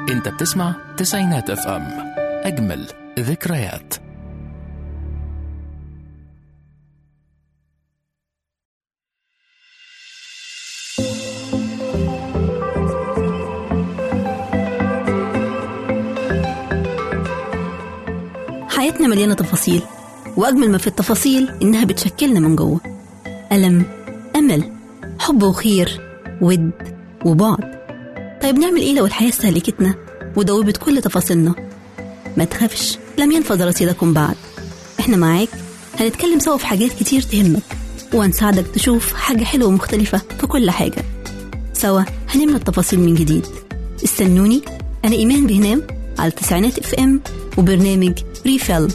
انت بتسمع تسعينات اف ام اجمل ذكريات حياتنا مليانة تفاصيل وأجمل ما في التفاصيل إنها بتشكلنا من جوه ألم أمل حب وخير ود وبعد طيب نعمل إيه لو الحياة استهلكتنا ودوبت كل تفاصيلنا ما تخافش لم ينفذ رصيدكم بعد إحنا معاك هنتكلم سوا في حاجات كتير تهمك وهنساعدك تشوف حاجة حلوة ومختلفة في كل حاجة سوا هنملى التفاصيل من جديد استنوني أنا إيمان بهنام على تسعينات اف ام وبرنامج ريفيل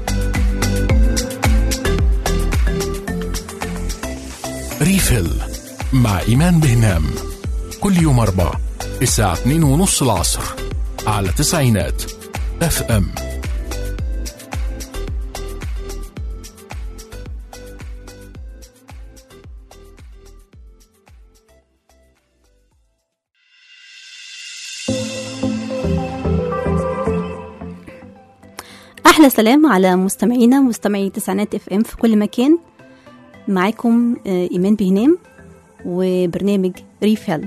ريفيل مع إيمان بهنام كل يوم أربع الساعة 2 ونص العصر على تسعينات اف ام احلى سلام على مستمعينا مستمعي تسعينات اف ام في كل مكان معاكم آه، ايمان بهنام وبرنامج ريفيل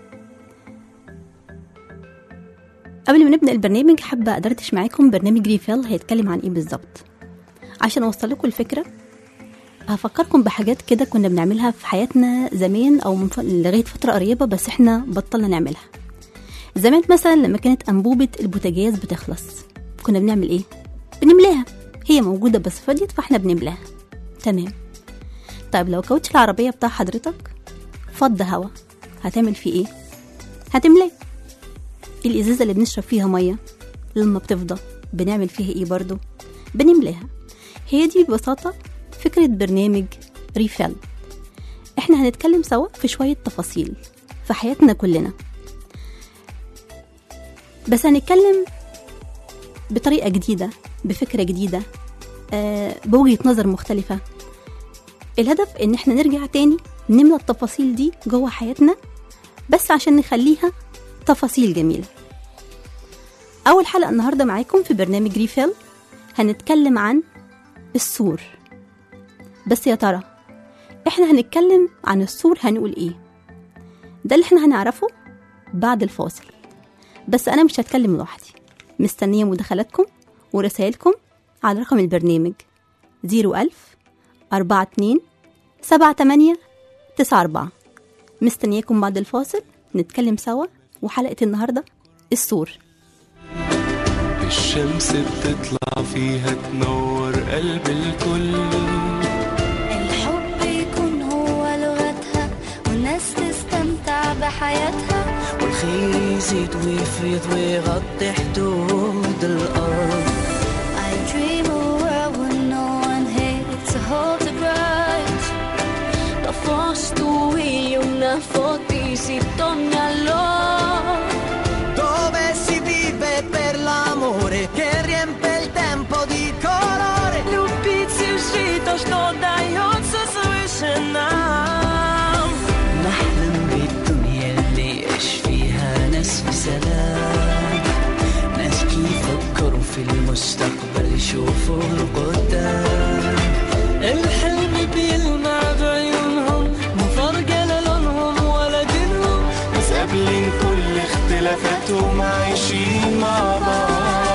قبل ما نبدا البرنامج حابه ادردش معاكم برنامج ريفيل هيتكلم عن ايه بالظبط عشان اوصل لكم الفكره هفكركم بحاجات كده كنا بنعملها في حياتنا زمان او من ف... لغايه فتره قريبه بس احنا بطلنا نعملها زمان مثلا لما كانت انبوبه البوتاجاز بتخلص كنا بنعمل ايه بنملاها هي موجودة بس فضيت فاحنا بنملاها تمام طيب لو كاوتش العربية بتاع حضرتك فض هوا هتعمل فيه ايه هتملاه الإزازة اللي بنشرب فيها مية لما بتفضى بنعمل فيها ايه برضو بنملاها هي دي ببساطة فكرة برنامج ريفيل احنا هنتكلم سوا في شوية تفاصيل في حياتنا كلنا بس هنتكلم بطريقة جديدة بفكرة جديدة آه، بوجهة نظر مختلفة الهدف ان احنا نرجع تاني نملى التفاصيل دي جوه حياتنا بس عشان نخليها تفاصيل جميلة أول حلقة النهاردة معاكم في برنامج ريفيل هنتكلم عن السور بس يا ترى احنا هنتكلم عن السور هنقول ايه ده اللي احنا هنعرفه بعد الفاصل بس أنا مش هتكلم لوحدي مستنية مداخلاتكم ورسائلكم على رقم البرنامج 01000 42 78 94 مستنياكم بعد الفاصل نتكلم سوا وحلقة النهاردة السور الشمس بتطلع فيها تنور قلب الكل الحب يكون هو لغتها والناس تستمتع بحياتها والخير يزيد ويفيض ويغطي حدود الأرض I dream a world where no one hates to hold the bright Da fosto io una fotisi allora Dove si vive per l'amore che riempie il tempo di colore Любить жить то, что дается свыше нам نحلم بالدنيا اللي يعيش فيها ناس في سلام ناس يفكروا في المستقبل يشوفوا القدام الحلم بيلمع بعيونهم مو فارقة لا لونهم ولا دينهم بس قابلين كل اختلافاتهم عايشين مع بعض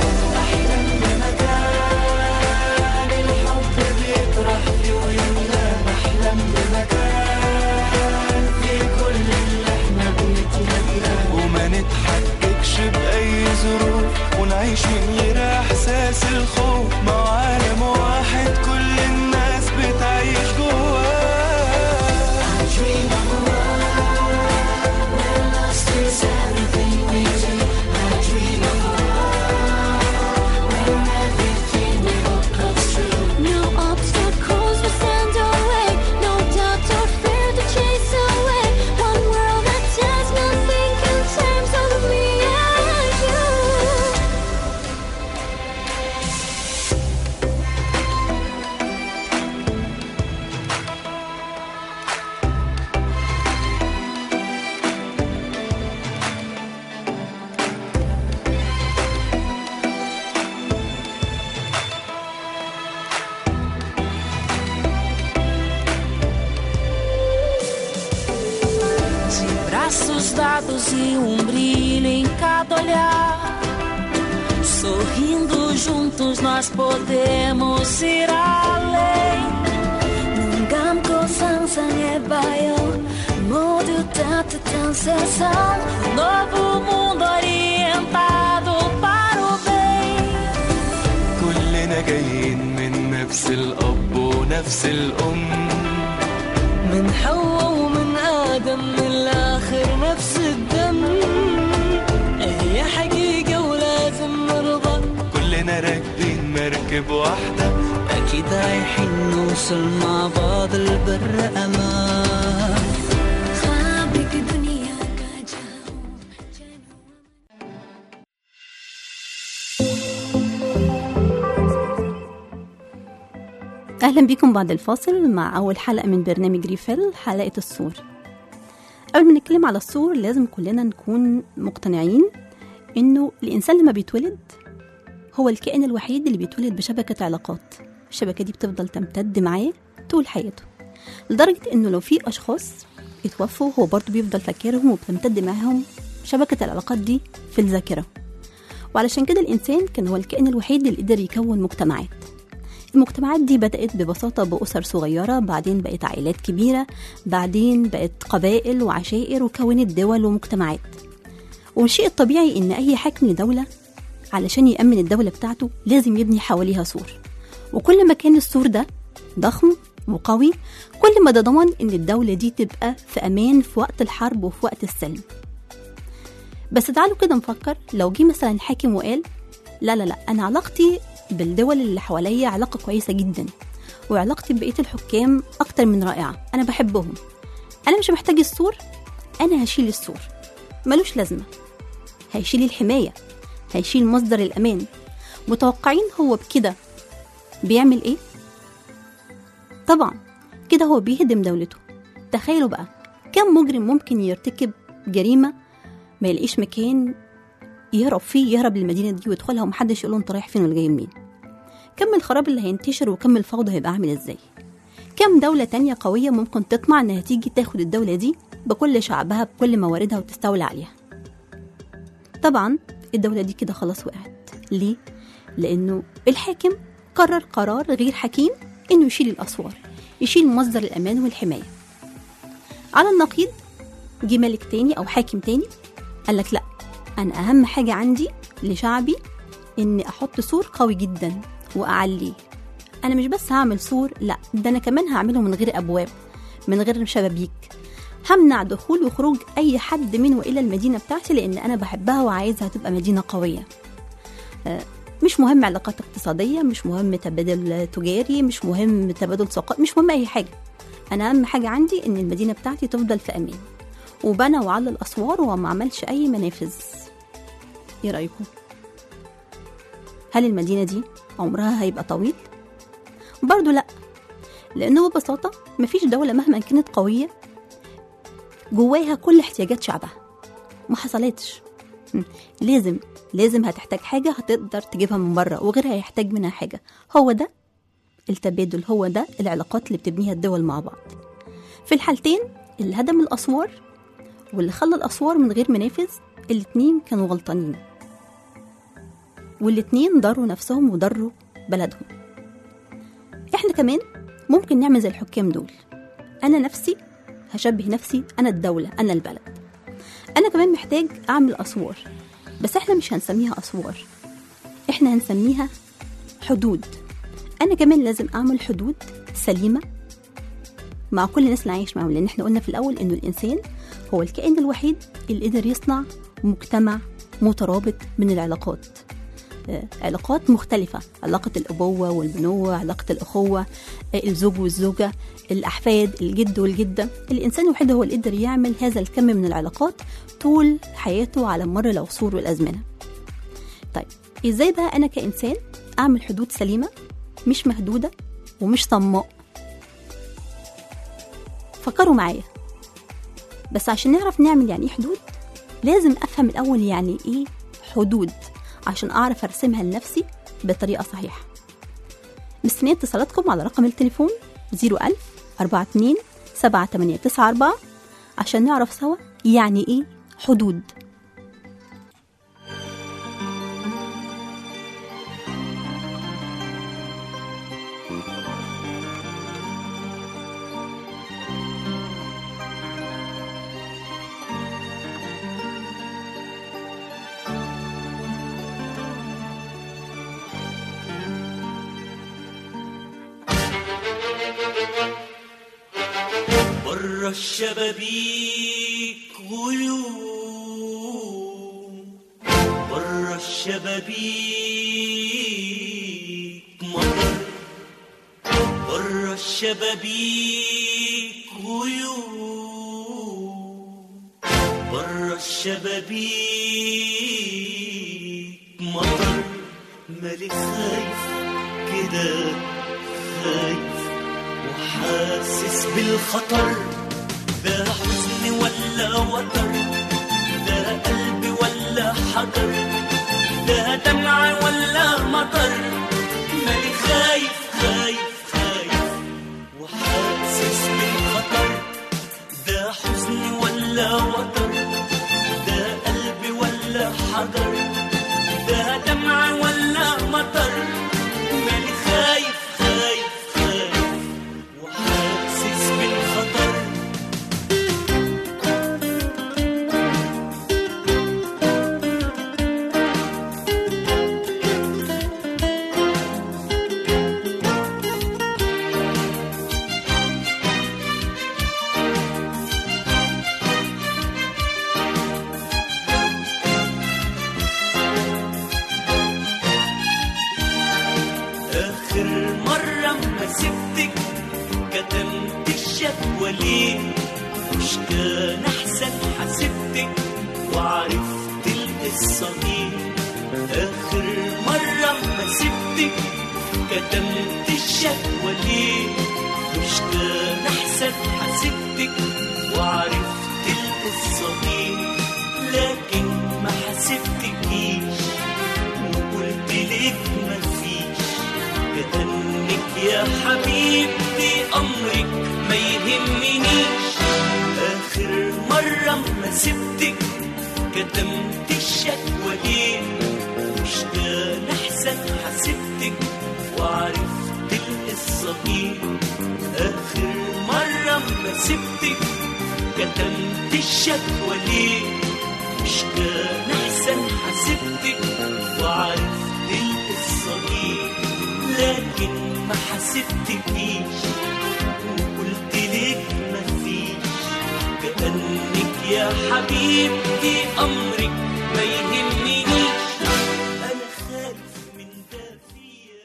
وما نتحككش بأي ظروف ونعيش من غير إحساس الخوف ما هو عالم واحد كل الناس بتعيش جواه No obstacles will stand our way No doubt or fear to chase away One world that does nothing in terms of me and you Braços dados e um brilho em cada olhar. Sorrindo juntos nós podemos ir além. 눈 감고 상상해봐요 모두 따뜻한 세상 Novo mundo orientado para o bem. كلنا جايين من نفس الأب ونفس الأم من حواء ومن آدم من الآخر نفس الدم هي حقيقة ولازم نرضى كلنا راكبين مركب واحدة أكيد رايحين نوصل مع بعض البر أمان ख्वाब की दुनिया का जाऊं أهلا بكم بعد الفاصل مع أول حلقة من برنامج ريفيل حلقة السور قبل ما نتكلم على السور لازم كلنا نكون مقتنعين إنه الإنسان لما بيتولد هو الكائن الوحيد اللي بيتولد بشبكة علاقات الشبكة دي بتفضل تمتد معاه طول حياته لدرجة إنه لو في أشخاص اتوفوا هو برضه بيفضل فاكرهم وبتمتد معاهم شبكة العلاقات دي في الذاكرة وعلشان كده الإنسان كان هو الكائن الوحيد اللي قدر يكون مجتمعات المجتمعات دي بدأت ببساطة بأسر صغيرة بعدين بقت عائلات كبيرة بعدين بقت قبائل وعشائر وكونت دول ومجتمعات والشيء الطبيعي إن أي حاكم لدولة علشان يأمن الدولة بتاعته لازم يبني حواليها سور وكل ما كان السور ده ضخم وقوي كل ما ده ضمن إن الدولة دي تبقى في أمان في وقت الحرب وفي وقت السلم بس تعالوا كده نفكر لو جه مثلا حاكم وقال لا لا لا أنا علاقتي بالدول اللي حواليا علاقة كويسة جدا وعلاقتي ببقية الحكام أكتر من رائعة أنا بحبهم أنا مش محتاج السور أنا هشيل السور ملوش لازمة هيشيل الحماية هيشيل مصدر الأمان متوقعين هو بكده بيعمل إيه؟ طبعا كده هو بيهدم دولته تخيلوا بقى كم مجرم ممكن يرتكب جريمة ما يلاقيش مكان يهرب فيه يهرب للمدينة دي ويدخلها ومحدش يقول له انت رايح فين ولا جاي منين كم الخراب اللي هينتشر وكم الفوضى هيبقى عامل ازاي كم دولة تانية قوية ممكن تطمع انها تيجي تاخد الدولة دي بكل شعبها بكل مواردها وتستولى عليها طبعا الدولة دي كده خلاص وقعت ليه؟ لأنه الحاكم قرر قرار غير حكيم إنه يشيل الأسوار يشيل مصدر الأمان والحماية على النقيض جه ملك تاني أو حاكم تاني قال لك لأ أنا أهم حاجة عندي لشعبي إني أحط سور قوي جدا وأعليه أنا مش بس هعمل سور لأ ده أنا كمان هعمله من غير أبواب من غير شبابيك همنع دخول وخروج أي حد من وإلى المدينة بتاعتي لأن أنا بحبها وعايزها تبقى مدينة قوية آه، مش مهم علاقات اقتصادية مش مهم تبادل تجاري مش مهم تبادل ثقافي مش مهم أي حاجة أنا أهم حاجة عندي إن المدينة بتاعتي تفضل في أمان وبنى وعلى الأسوار وما عملش أي منافذ إيه رأيكم؟ هل المدينة دي عمرها هيبقى طويل؟ برضو لأ لأنه ببساطة مفيش دولة مهما كانت قوية جواها كل احتياجات شعبها ما حصلتش م. لازم لازم هتحتاج حاجة هتقدر تجيبها من بره وغيرها هيحتاج منها حاجة هو ده التبادل هو ده العلاقات اللي بتبنيها الدول مع بعض في الحالتين اللي هدم الأسوار واللي خلى الأسوار من غير منافذ الاتنين كانوا غلطانين والاتنين ضروا نفسهم وضروا بلدهم احنا كمان ممكن نعمل زي الحكام دول انا نفسي هشبه نفسي انا الدولة انا البلد انا كمان محتاج اعمل اسوار بس احنا مش هنسميها اسوار احنا هنسميها حدود انا كمان لازم اعمل حدود سليمة مع كل الناس اللي عايش معاهم لان احنا قلنا في الاول انه الانسان هو الكائن الوحيد اللي قدر يصنع مجتمع مترابط من العلاقات آه، علاقات مختلفة علاقة الأبوة والبنوة علاقة الأخوة آه، الزوج والزوجة الأحفاد الجد والجدة الإنسان الوحيد هو اللي قدر يعمل هذا الكم من العلاقات طول حياته على مر العصور والأزمنة طيب إزاي بقى أنا كإنسان أعمل حدود سليمة مش مهدودة ومش صماء فكروا معايا بس عشان نعرف نعمل يعني ايه حدود لازم افهم الاول يعني ايه حدود عشان اعرف ارسمها لنفسي بطريقه صحيحه مستنيه اتصالاتكم على رقم التليفون 01000 42 7894 عشان نعرف سوا يعني إيه حدود بره الشبابيك غيوم بره الشبابيك مطر بره الشبابيك غيوم بره الشبابيك مطر مالي خايف كده خايف وحاسس بالخطر ده حزن ولا وتر ده قلبي ولا حجر ده دمع ولا مطر مالي خايف خايف خايف وحاسس بالخطر ده حزن ولا وتر ده قلبي ولا حجر ده دمع ولا مطر مالي خايف خايف خايف وحاسس بالخطر آخر مرة ما سبتك كتمت الشكوى ليه مش كان أحسن حسبتك وعرفت القصة دي آخر مرة ما سبتك كتمت الشكوى ليه مش كان أحسن حسبتك وعرفت القصة دي لكن ما حسبتكيش وقلت لك مفيش كتنك يا حبيبتي أمرك ما يهمنيش آخر مرة ما سبتك كتمت الشكوى ليه مش كان أحسن حسبتك وعرفت القصة دي آخر مرة ما سبتك كتمت الشكوى ليه مش كان أحسن حسبتك وعرفت القصة دي لكن ما حسبتكيش وقلت لك مفيش كأنك يا حبيبتي أمرك ما يهمنيش أنا خايف من ده فيا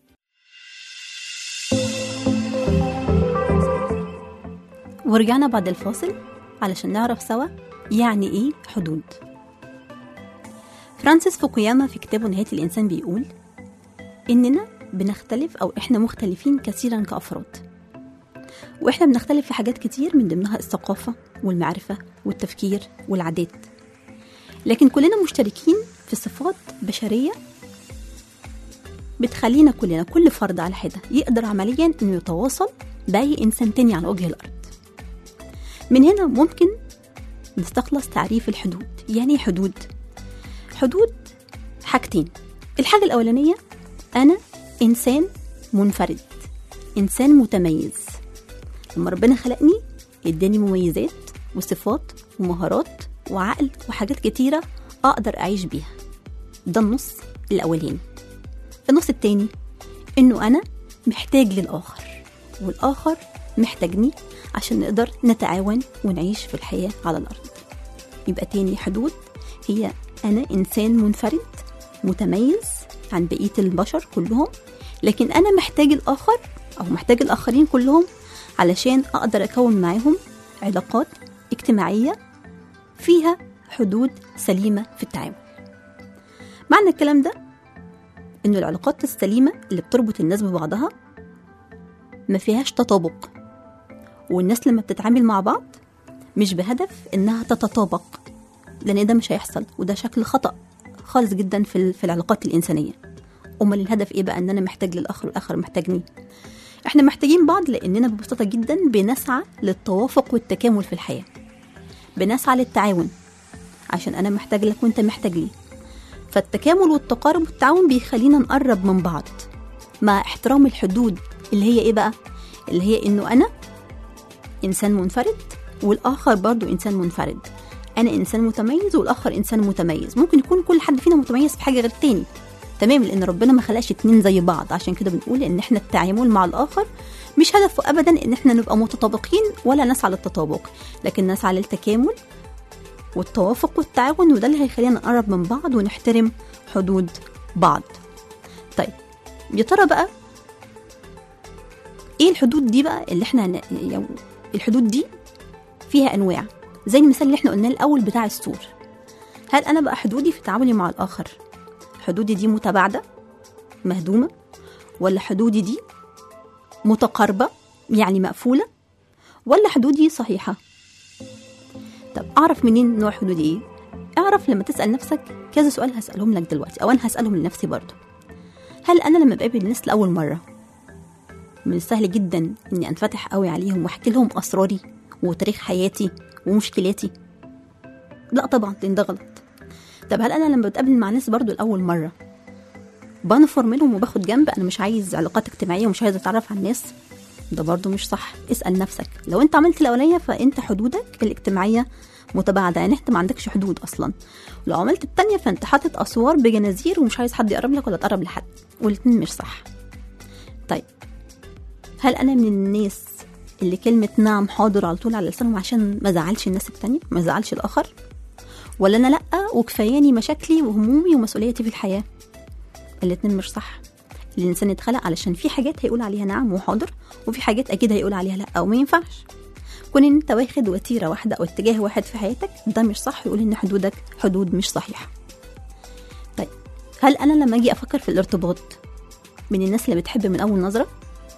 ورجعنا بعد الفاصل علشان نعرف سوا يعني ايه حدود فرانسيس فوكوياما في كتابه نهاية الإنسان بيقول إننا بنختلف أو إحنا مختلفين كثيرا كأفراد وإحنا بنختلف في حاجات كتير من ضمنها الثقافة والمعرفة والتفكير والعادات لكن كلنا مشتركين في صفات بشرية بتخلينا كلنا كل فرد على حدة يقدر عمليا إنه يتواصل بأي إنسان تاني على وجه الأرض من هنا ممكن نستخلص تعريف الحدود يعني إيه حدود حدود حاجتين الحاجة الأولانية أنا إنسان منفرد إنسان متميز لما ربنا خلقني اداني مميزات وصفات ومهارات وعقل وحاجات كتيرة أقدر أعيش بيها ده النص الأولاني النص التاني إنه أنا محتاج للآخر والآخر محتاجني عشان نقدر نتعاون ونعيش في الحياة على الأرض يبقى تاني حدود هي أنا إنسان منفرد متميز عن بقية البشر كلهم لكن أنا محتاج الآخر أو محتاج الآخرين كلهم علشان أقدر أكون معاهم علاقات اجتماعية فيها حدود سليمة في التعامل معنى الكلام ده إن العلاقات السليمة اللي بتربط الناس ببعضها ما فيهاش تطابق والناس لما بتتعامل مع بعض مش بهدف إنها تتطابق لأن ده مش هيحصل وده شكل خطأ خالص جدا في ال- في العلاقات الإنسانية أمال الهدف إيه بقى إن أنا محتاج للآخر والآخر محتاجني إحنا محتاجين بعض لأننا ببساطة جدا بنسعى للتوافق والتكامل في الحياة بنسعى للتعاون عشان انا محتاج لك وانت محتاج لي فالتكامل والتقارب والتعاون بيخلينا نقرب من بعض مع احترام الحدود اللي هي ايه بقى اللي هي انه انا انسان منفرد والاخر برضو انسان منفرد انا انسان متميز والاخر انسان متميز ممكن يكون كل حد فينا متميز في حاجه غير التاني تمام لان ربنا ما خلقش اتنين زي بعض عشان كده بنقول ان احنا التعامل مع الاخر مش هدفه ابدا ان احنا نبقى متطابقين ولا نسعى للتطابق لكن نسعى للتكامل والتوافق والتعاون وده اللي هيخلينا نقرب من بعض ونحترم حدود بعض طيب يا ترى بقى ايه الحدود دي بقى اللي احنا هن... يعني الحدود دي فيها انواع زي المثال اللي احنا قلناه الاول بتاع السور هل انا بقى حدودي في تعاملي مع الاخر حدودي دي متباعده مهدومه ولا حدودي دي متقاربه يعني مقفوله ولا حدودي صحيحه طب اعرف منين نوع حدودي ايه اعرف لما تسال نفسك كذا سؤال هسالهم لك دلوقتي او انا هسالهم لنفسي برضه هل انا لما بقابل الناس لاول مره من السهل جدا اني انفتح قوي عليهم واحكي لهم اسراري وتاريخ حياتي ومشكلاتي لا طبعا لان ده غلط طب هل انا لما بتقابل مع ناس برضو لاول مره بنفر منهم وباخد جنب انا مش عايز علاقات اجتماعيه ومش عايز اتعرف على الناس ده برضو مش صح اسال نفسك لو انت عملت الاولانيه فانت حدودك الاجتماعيه متباعده يعني انت ما عندكش حدود اصلا لو عملت التانية فانت حاطط اسوار بجنازير ومش عايز حد يقرب لك ولا تقرب لحد والاتنين مش صح طيب هل انا من الناس اللي كلمة نعم حاضر على طول على لسانهم عشان ما زعلش الناس التانية ما زعلش الآخر ولا أنا لأ وكفاياني مشاكلي وهمومي ومسؤولياتي في الحياة الاتنين مش صح الإنسان اتخلق علشان في حاجات هيقول عليها نعم وحاضر وفي حاجات أكيد هيقول عليها لأ وما ينفعش كون إن أنت واخد وتيرة واحدة أو اتجاه واحد في حياتك ده مش صح يقول إن حدودك حدود مش صحيحة طيب هل أنا لما أجي أفكر في الارتباط من الناس اللي بتحب من أول نظرة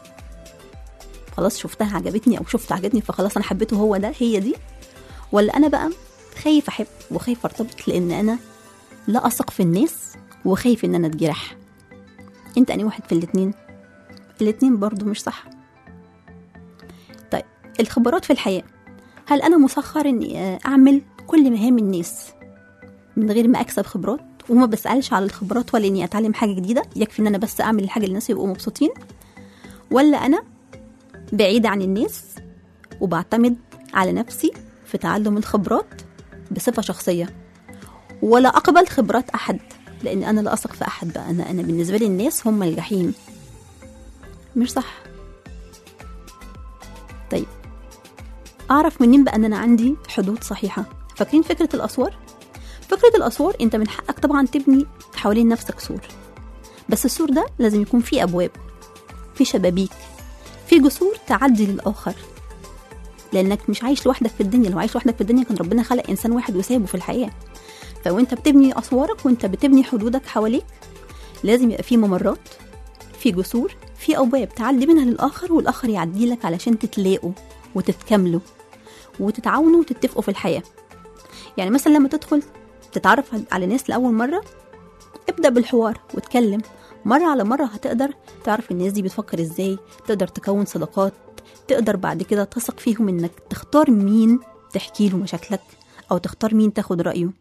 خلاص شفتها عجبتني او شفت عجبني فخلاص انا حبيته هو ده هي دي ولا انا بقى خايف احب وخايف ارتبط لان انا لا اثق في الناس وخايف ان انا اتجرح انت اني واحد في الاتنين الاتنين برضو مش صح طيب الخبرات في الحياة هل انا مسخر اني اعمل كل مهام الناس من غير ما اكسب خبرات وما بسألش على الخبرات ولا اني اتعلم حاجة جديدة يكفي ان انا بس اعمل الحاجة اللي الناس يبقوا مبسوطين ولا انا بعيدة عن الناس وبعتمد على نفسي في تعلم الخبرات بصفة شخصية ولا أقبل خبرات أحد لأن أنا لا أثق في أحد بقى أنا أنا بالنسبة لي الناس هم الجحيم مش صح طيب أعرف منين بقى أن أنا عندي حدود صحيحة فاكرين فكرة الأسوار؟ فكرة الأسوار أنت من حقك طبعا تبني حوالين نفسك سور بس السور ده لازم يكون فيه أبواب فيه شبابيك في جسور تعدي للآخر لأنك مش عايش لوحدك في الدنيا لو عايش لوحدك في الدنيا كان ربنا خلق إنسان واحد وسابه في الحياة فوانت بتبني أسوارك وانت بتبني حدودك حواليك لازم يبقى في ممرات في جسور في أبواب تعدي منها للآخر والآخر يعدي لك علشان تتلاقوا وتتكاملوا وتتعاونوا وتتفقوا في الحياة يعني مثلا لما تدخل تتعرف على ناس لأول مرة ابدأ بالحوار واتكلم مرة على مرة هتقدر تعرف الناس دي بتفكر ازاي تقدر تكون صداقات تقدر بعد كده تثق فيهم انك تختار مين تحكي له مشاكلك او تختار مين تاخد رأيه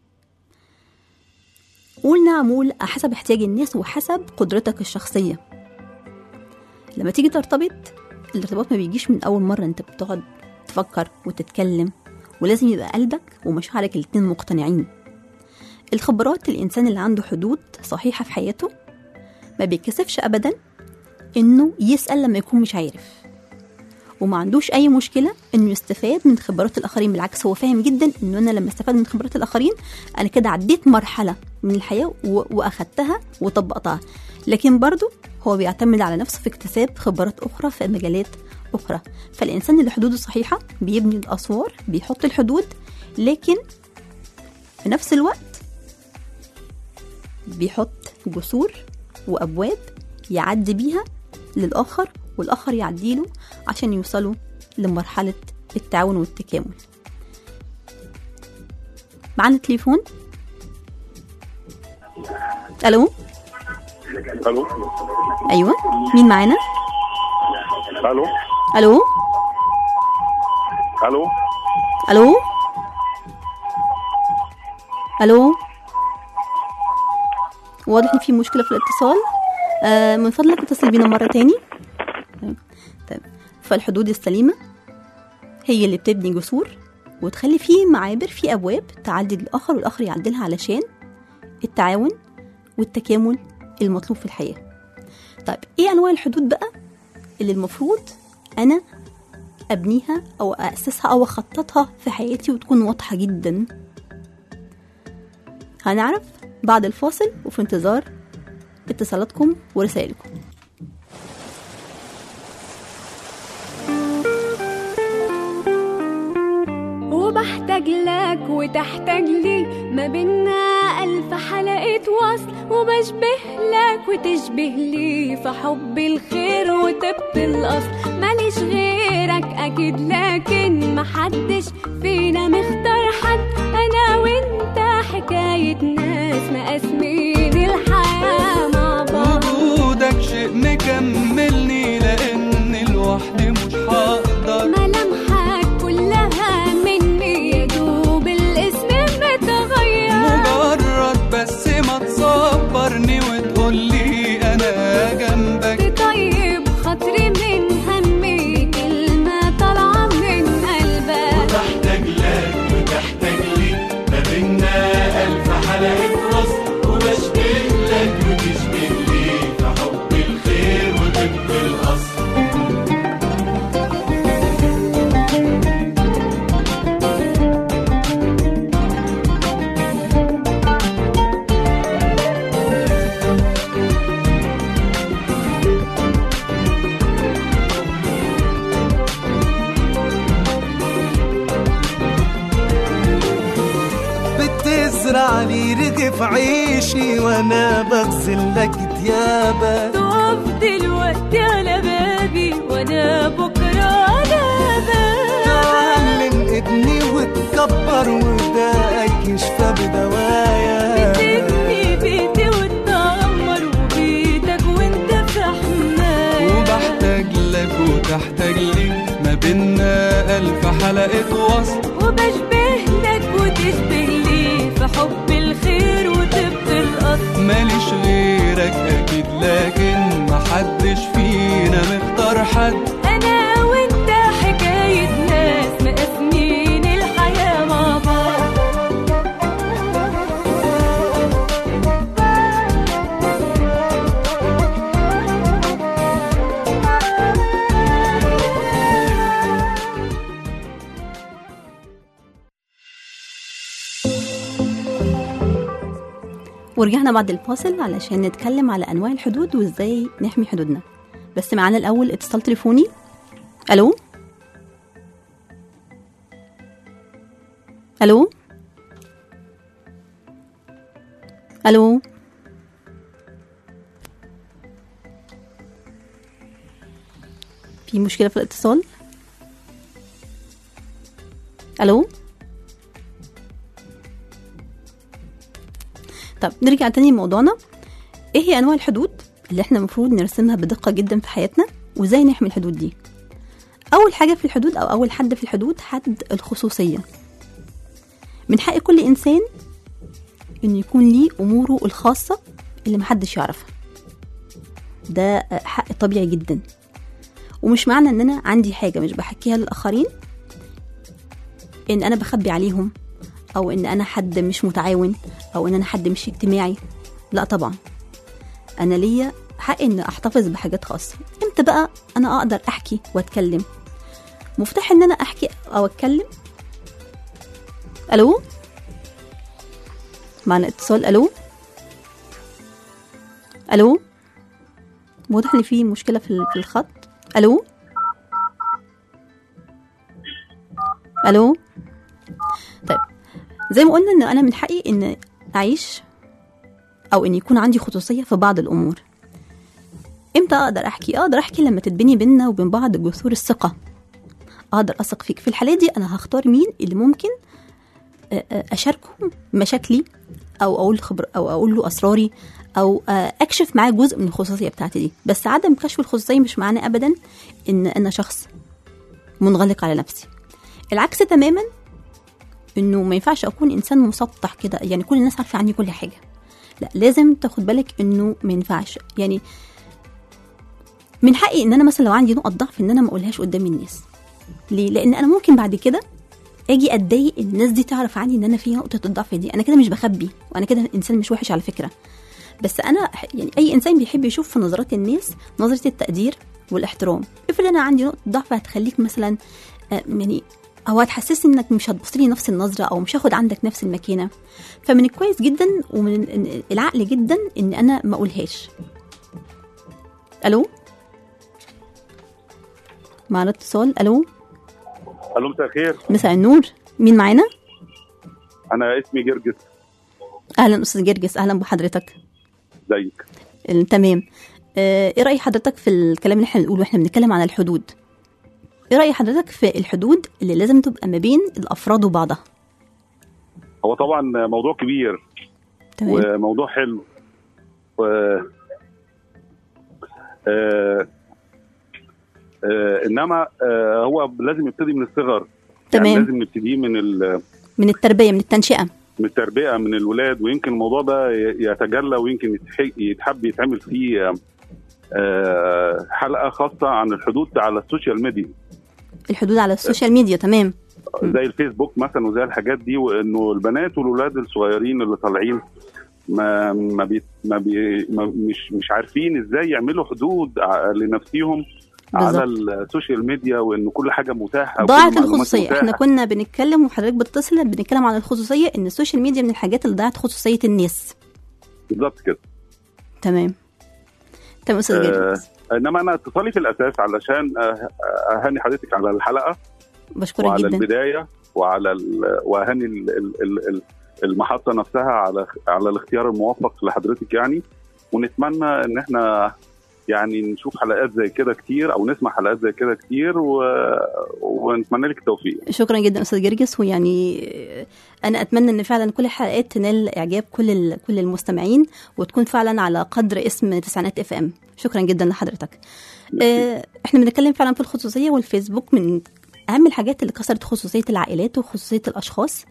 قول نعم قول حسب احتياج الناس وحسب قدرتك الشخصية لما تيجي ترتبط الارتباط ما بيجيش من أول مرة انت بتقعد تفكر وتتكلم ولازم يبقى قلبك ومشاعرك الاتنين مقتنعين الخبرات الإنسان اللي عنده حدود صحيحة في حياته ما بيتكسفش ابدا انه يسال لما يكون مش عارف وما عندوش اي مشكله انه يستفاد من خبرات الاخرين بالعكس هو فاهم جدا انه انا لما استفاد من خبرات الاخرين انا كده عديت مرحله من الحياه و- واخدتها وطبقتها لكن برضه هو بيعتمد على نفسه في اكتساب خبرات اخرى في مجالات اخرى فالانسان اللي حدوده صحيحه بيبني الاسوار بيحط الحدود لكن في نفس الوقت بيحط جسور وابواب يعدي بيها للاخر والاخر يعدي له عشان يوصلوا لمرحله التعاون والتكامل معانا تليفون الو الو ايوه مين معانا الو الو الو الو الو واضح ان في مشكله في الاتصال آه من فضلك اتصل بينا مره تاني طيب. طيب فالحدود السليمه هي اللي بتبني جسور وتخلي فيه معابر في ابواب تعدي للاخر والاخر يعدلها علشان التعاون والتكامل المطلوب في الحياه طيب ايه انواع الحدود بقى اللي المفروض انا ابنيها او اسسها او اخططها في حياتي وتكون واضحه جدا هنعرف بعد الفاصل وفي انتظار اتصالاتكم ورسائلكم وبحتاج لك وتحتاج لي ما بينا ألف حلقة وصل وبشبه لك وتشبه لي في حب الخير وطب الأصل ماليش غيرك أكيد لكن محدش فينا مختار حد أنا وأنت حكاية ناس مقاسمين الحياة مع بعض وجودك شيء مكملني لان لوحدي مش هقدر ملامحك كلها مني يا دوب الاسم متغير مجرد بس ما تصبرني وتقولي انا جنبك تطيب خاطري من همي كلمة طالعة من قلبك بحتاج لك وتحتاج لي ما بينا ألف حلقة وصل وبشبه لك وتشبه لي في حب الخير وطب الأصل بتزرع لي رغف عيشي وانا بغسل لك ديابك تقف دلوقتي على بابي وانا بكرة على بابك تعلم ابني وتكبر وداك يشفى بدوايا تبني بيتي وتدمر وبيتك وانت في حماية وبحتاج لك وتحتاج لي ما بينا ألف حلقة وصل وبشبه لك وتشبه لي في حب الخير وطب الأصل ماليش غيرك أكيد لكن محدش فينا مختار حد أنا وأنت حكاية ناس مقاسمين الحياة مع بعض ورجعنا بعد الفاصل علشان نتكلم على انواع الحدود وازاي نحمي حدودنا بس معانا الاول اتصال تليفوني الو الو الو في مشكله في الاتصال الو طب نرجع تاني لموضوعنا ايه هي انواع الحدود اللي احنا المفروض نرسمها بدقة جدا في حياتنا وازاي نحمي الحدود دي اول حاجة في الحدود او اول حد في الحدود حد الخصوصية من حق كل انسان انه يكون ليه اموره الخاصة اللي محدش يعرفها ده حق طبيعي جدا ومش معنى ان انا عندي حاجة مش بحكيها للاخرين ان انا بخبي عليهم او ان انا حد مش متعاون او ان انا حد مش اجتماعي لا طبعا انا ليا حق ان احتفظ بحاجات خاصه امتى بقى انا اقدر احكي واتكلم مفتاح ان انا احكي او اتكلم الو معنا اتصال الو الو واضح ان في مشكله في في الخط الو الو طيب زي ما قلنا ان انا من حقي ان اعيش او ان يكون عندي خصوصيه في بعض الامور امتى اقدر احكي اقدر احكي لما تتبني بينا وبين بعض جسور الثقه اقدر اثق فيك في الحالة دي انا هختار مين اللي ممكن آه، آه، اشاركه مشاكلي او اقول خبر او اقول له اسراري او آه، اكشف معاه جزء من الخصوصيه بتاعتي دي بس عدم كشف الخصوصيه مش معناه ابدا ان انا شخص منغلق على نفسي العكس تماما انه ما ينفعش اكون انسان مسطح كده يعني كل الناس عارفه عني كل حاجه لا لازم تاخد بالك انه ما ينفعش يعني من حقي ان انا مثلا لو عندي نقط ضعف ان انا ما اقولهاش قدام الناس ليه لان انا ممكن بعد كده اجي اتضايق إن الناس دي تعرف عني ان انا فيها نقطه الضعف دي انا كده مش بخبي وانا كده انسان مش وحش على فكره بس انا ح- يعني اي انسان بيحب يشوف في نظرات الناس نظره التقدير والاحترام افرض انا عندي نقطه ضعف هتخليك مثلا آه، يعني او هتحسسني انك مش هتبص لي نفس النظره او مش هاخد عندك نفس المكانه فمن الكويس جدا ومن ال- العقل جدا ان انا ما اقولهاش الو معنا اتصال الو الو مساء الخير مساء النور مين معانا انا اسمي جرجس اهلا استاذ جرجس اهلا بحضرتك زيك ال- تمام آه، ايه راي حضرتك في الكلام اللي احنا بنقوله واحنا بنتكلم عن الحدود ايه راي حضرتك في الحدود اللي لازم تبقى ما بين الافراد وبعضها هو طبعا موضوع كبير تمام وموضوع حلو و آه... آه... انما آه... هو لازم يبتدي من الصغر تمام. يعني لازم نبتدي من ال... من التربيه من التنشئه من التربيه من الولاد ويمكن الموضوع ده ي- يتجلى ويمكن يتح- يتحب يتعمل فيه آه، حلقه خاصه عن الحدود على السوشيال ميديا الحدود على السوشيال ميديا تمام زي الفيسبوك مثلا وزي الحاجات دي وانه البنات والولاد الصغيرين اللي طالعين ما ما, بي ما, بي ما مش مش عارفين ازاي يعملوا حدود ع- لنفسهم على السوشيال ميديا وان كل حاجه متاحه وكل ضاعت المعلومات الخصوصيه متاحة. احنا كنا بنتكلم وحضرتك بتتصل بنتكلم عن الخصوصيه ان السوشيال ميديا من الحاجات اللي ضيعت خصوصيه الناس بالظبط كده تمام تمام استاذ آه جرجس انما انا اتصالي في الاساس علشان آه، اهني حضرتك على الحلقه بشكرك وعلى جدا البدايه وعلى ال- واهني ال- ال- ال- ال- المحطه نفسها على على الاختيار الموفق لحضرتك يعني ونتمنى ان احنا يعني نشوف حلقات زي كده كتير او نسمع حلقات زي كده كتير و... ونتمنى لك التوفيق شكرا جدا استاذ جرجس ويعني انا اتمنى ان فعلا كل الحلقات تنال اعجاب كل ال- كل المستمعين وتكون فعلا على قدر اسم تسعينات اف ام شكرا جدا لحضرتك آه، احنا بنتكلم فعلا في الخصوصيه والفيسبوك من اهم الحاجات اللي كسرت خصوصيه العائلات وخصوصيه الاشخاص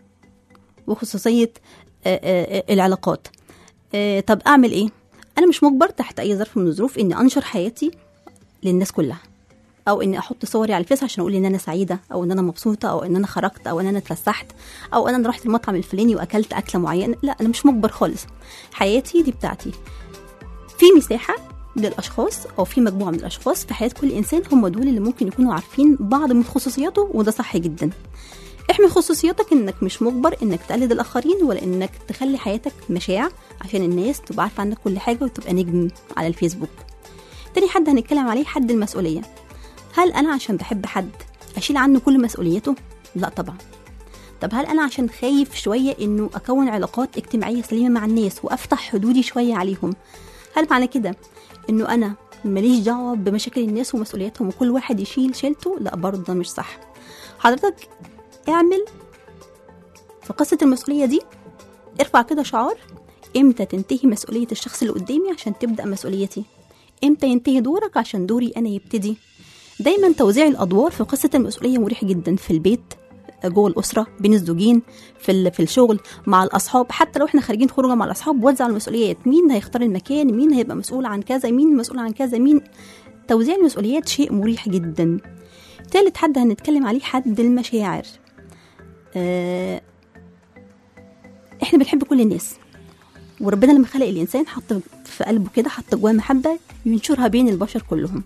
وخصوصيه آه، آه، آه، العلاقات آه، طب اعمل ايه انا مش مجبر تحت اي ظرف من الظروف اني انشر حياتي للناس كلها او اني احط صوري على الفيس عشان اقول ان انا سعيده او ان انا مبسوطه او ان انا خرجت او ان انا اتفسحت او ان انا رحت المطعم الفلاني واكلت اكله معينه لا انا مش مجبر خالص حياتي دي بتاعتي في مساحه للاشخاص او في مجموعه من الاشخاص في حياه كل انسان هم دول اللي ممكن يكونوا عارفين بعض من خصوصياته وده صح جدا احمي خصوصياتك انك مش مجبر انك تقلد الاخرين ولا انك تخلي حياتك مشاع عشان الناس تبقى عارفه عنك كل حاجه وتبقى نجم على الفيسبوك تاني حد هنتكلم عليه حد المسؤوليه هل انا عشان بحب حد اشيل عنه كل مسؤوليته لا طبعا طب هل انا عشان خايف شويه انه اكون علاقات اجتماعيه سليمه مع الناس وافتح حدودي شويه عليهم هل معنى كده انه انا ماليش دعوه بمشاكل الناس ومسؤولياتهم وكل واحد يشيل شيلته لا برضه ده مش صح حضرتك اعمل في قصه المسؤوليه دي ارفع كده شعار امتى تنتهي مسؤوليه الشخص اللي قدامي عشان تبدا مسؤوليتي امتى ينتهي دورك عشان دوري انا يبتدي دايما توزيع الادوار في قصه المسؤوليه مريح جدا في البيت جوه الاسره بين الزوجين في ال- في الشغل مع الاصحاب حتى لو احنا خارجين خروجه مع الاصحاب وزع المسؤوليات مين هيختار المكان مين هيبقى مسؤول عن كذا مين مسؤول عن كذا مين توزيع المسؤوليات شيء مريح جدا تالت حد هنتكلم عليه حد المشاعر آه احنا بنحب كل الناس وربنا لما خلق الانسان حط في قلبه كده حط جواه محبه ينشرها بين البشر كلهم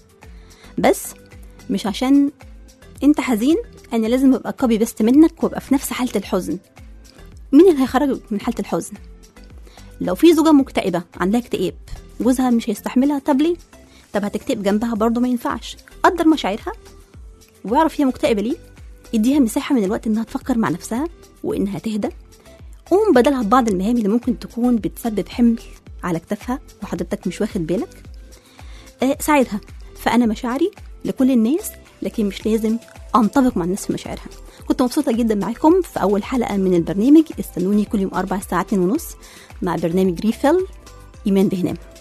بس مش عشان انت حزين انا لازم ابقى كوبي بيست منك وابقى في نفس حاله الحزن مين اللي هيخرجك من حاله الحزن لو في زوجه مكتئبه عندها اكتئاب جوزها مش هيستحملها طب ليه طب هتكتئب جنبها برضه ما ينفعش قدر مشاعرها واعرف هي مكتئبه ليه اديها مساحه من الوقت انها تفكر مع نفسها وانها تهدى قوم بدلها ببعض المهام اللي ممكن تكون بتسبب حمل على كتافها وحضرتك مش واخد بالك آه ساعدها فانا مشاعري لكل الناس لكن مش لازم انطبق مع الناس في مشاعرها كنت مبسوطة جدا معاكم في أول حلقة من البرنامج استنوني كل يوم أربع ساعات ونص مع برنامج ريفيل إيمان بهنام